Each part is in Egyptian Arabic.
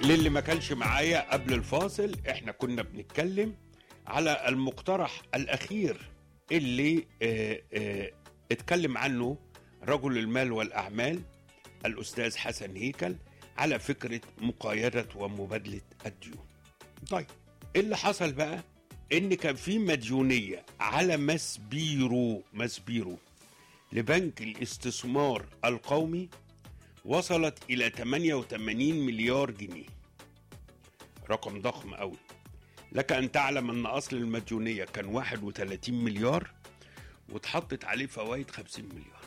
للي ما كانش معايا قبل الفاصل احنا كنا بنتكلم على المقترح الاخير اللي اه اه اتكلم عنه رجل المال والاعمال الاستاذ حسن هيكل على فكره مقايضه ومبادله الديون. طيب إيه اللي حصل بقى ان كان في مديونيه على مسبيرو مسبيرو لبنك الاستثمار القومي وصلت إلى 88 مليار جنيه رقم ضخم قوي لك أن تعلم أن أصل المديونية كان 31 مليار واتحطت عليه فوائد 50 مليار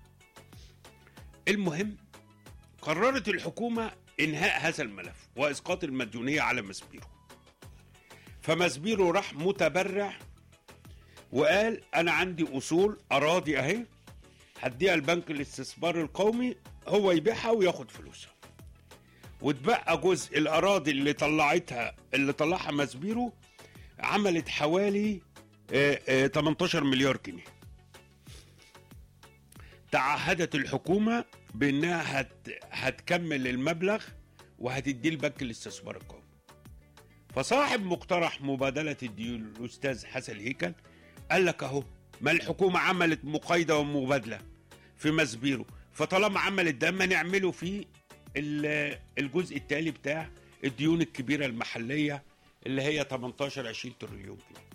المهم قررت الحكومة إنهاء هذا الملف وإسقاط المديونية على مسبيرو فمسبيرو راح متبرع وقال أنا عندي أصول أراضي أهي هديها البنك الاستثمار القومي هو يبيعها وياخد فلوسها واتبقى جزء الاراضي اللي طلعتها اللي طلعها مسبيرو عملت حوالي آه، آه، 18 مليار جنيه تعهدت الحكومه بانها هت هتكمل المبلغ وهتديه البنك الاستثمار القومي فصاحب مقترح مبادله الديون الاستاذ حسن هيكل قال لك اهو ما الحكومه عملت مقايضه ومبادله في مسبيرو فطالما عملت ده ما نعمله في ال- الجزء التالي بتاع الديون الكبيره المحليه اللي هي 18 20 تريليون جنيه.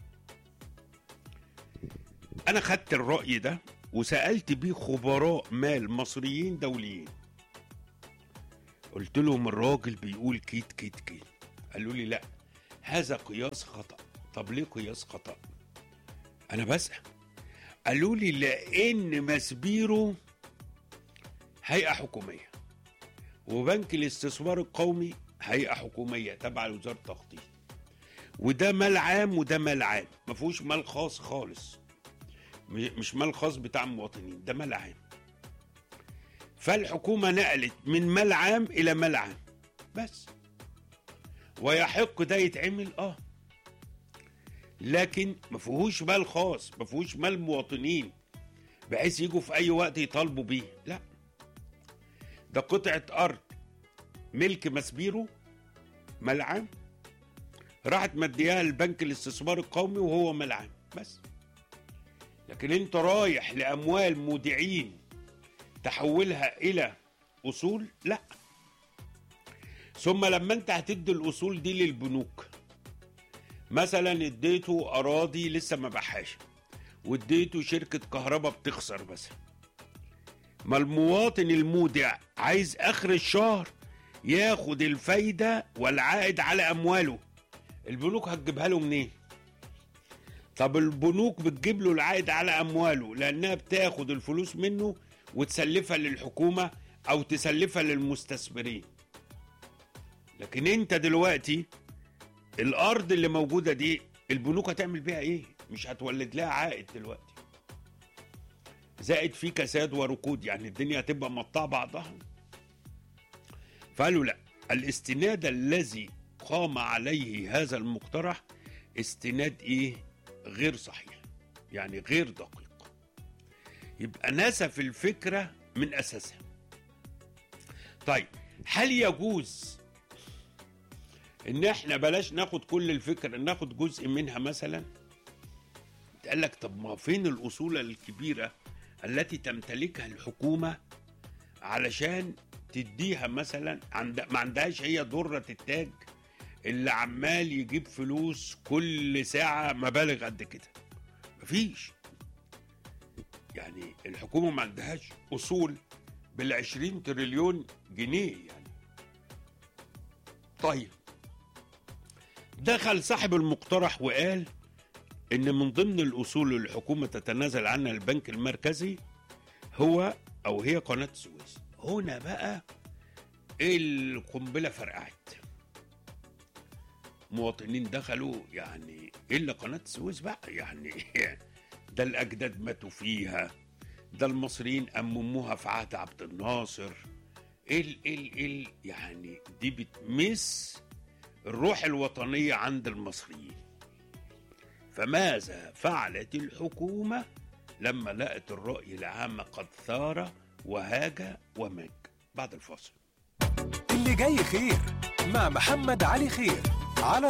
انا خدت الراي ده وسالت بيه خبراء مال مصريين دوليين. قلت لهم الراجل بيقول كيت كيت كيت. قالوا لي لا هذا قياس خطا. طب ليه قياس خطا؟ انا بسال. قالوا لي لان مسبيرو هيئه حكوميه وبنك الاستثمار القومي هيئه حكوميه تبع لوزاره التخطيط وده مال عام وده مال عام ما فيهوش مال خاص خالص م- مش مال خاص بتاع المواطنين ده مال عام فالحكومه نقلت من مال عام الى مال عام بس ويحق ده يتعمل اه لكن ما فيهوش مال خاص ما فيهوش مال مواطنين بحيث يجوا في اي وقت يطالبوا بيه لا ده قطعة أرض ملك مسبيرو مال عام راحت مدياها لبنك الاستثمار القومي وهو مال عام بس لكن انت رايح لأموال مودعين تحولها إلى أصول لا ثم لما انت هتدي الأصول دي للبنوك مثلا اديته أراضي لسه ما باعهاش واديته شركة كهرباء بتخسر مثلا ما المواطن المودع عايز اخر الشهر ياخد الفايده والعائد على امواله البنوك هتجيبها له منين طب البنوك بتجيب له العائد على امواله لانها بتاخد الفلوس منه وتسلفها للحكومه او تسلفها للمستثمرين لكن انت دلوقتي الارض اللي موجوده دي البنوك هتعمل بيها ايه مش هتولد لها عائد دلوقتي زائد في كساد وركود يعني الدنيا هتبقى مقطعه بعضها فقالوا لا الاستناد الذي قام عليه هذا المقترح استناد ايه غير صحيح يعني غير دقيق يبقى نسف الفكره من اساسها طيب هل يجوز ان احنا بلاش ناخد كل الفكره ناخد جزء منها مثلا قال لك طب ما فين الاصول الكبيره التي تمتلكها الحكومه علشان تديها مثلا عند ما عندهاش هي ضره التاج اللي عمال يجيب فلوس كل ساعه مبالغ قد كده مفيش يعني الحكومه ما عندهاش اصول بال 20 تريليون جنيه يعني طيب دخل صاحب المقترح وقال ان من ضمن الاصول اللي الحكومه تتنازل عنها البنك المركزي هو او هي قناه السويس هنا بقى القنبله فرقعت مواطنين دخلوا يعني الا قناه السويس بقى يعني ده الاجداد ماتوا فيها ده المصريين امموها في عهد عبد الناصر ال ال ال يعني دي بتمس الروح الوطنيه عند المصريين فماذا فعلت الحكومه لما لقت الراي العام قد ثار وهاج وماج بعد الفاصل اللي جاي خير مع محمد علي خير على